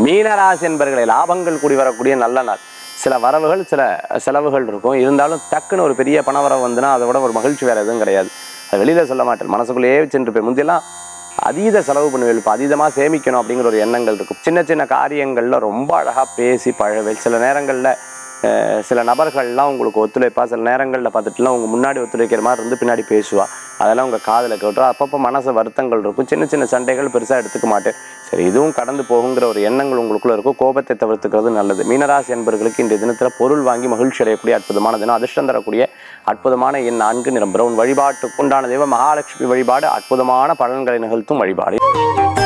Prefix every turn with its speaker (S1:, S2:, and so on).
S1: மீனராசி என்பர்களை லாபங்கள் கூடி வரக்கூடிய நல்ல நாள் சில வரவுகள் சில செலவுகள் இருக்கும் இருந்தாலும் டக்குன்னு ஒரு பெரிய பணவரவு வந்துன்னா அதை விட ஒரு மகிழ்ச்சி வேற எதுவும் கிடையாது அது வெளியில சொல்ல மாட்டேன் மனசுக்குள்ளேயே வச்சுட்டு போய் முந்தியெல்லாம் அதீத செலவு பண்ணுவேன் இப்போ அதீதமாக சேமிக்கணும் அப்படிங்கிற ஒரு எண்ணங்கள் இருக்கும் சின்ன சின்ன காரியங்களில் ரொம்ப அழகாக பேசி பழவேல் சில நேரங்களில் அஹ், சில நபர்கள்லாம் உங்களுக்கு ஒத்துழைப்பா சில நேரங்களில் பார்த்துட்டுலாம் உங்கள் முன்னாடி ஒத்துழைக்கிற மாதிரி இருந்து பின்னாடி பேசுவா அதெல்லாம் உங்கள் காதில் கேட்டுரும் அப்பப்போ மனசு வருத்தங்கள் இருக்கும் சின்ன சின்ன சண்டைகள் பெருசாக எடுத்துக்க மாட்டேன் சரி இதுவும் கடந்து போகுங்கிற ஒரு எண்ணங்கள் உங்களுக்குள்ள இருக்கும் கோபத்தை தவிர்த்துக்கிறது நல்லது மீனராசி என்பர்களுக்கு இன்றைய தினத்தில் பொருள் வாங்கி மகிழ்ச்சி அடையக்கூடிய அற்புதமான தினம் அதிர்ஷ்டம் தரக்கூடிய அற்புதமான எண் நான்கு நிறம் பிரவுன் வழிபாட்டுக்குண்டான தெய்வம் மகாலட்சுமி வழிபாடு அற்புதமான பலன்களை நிகழ்த்தும் வழிபாடு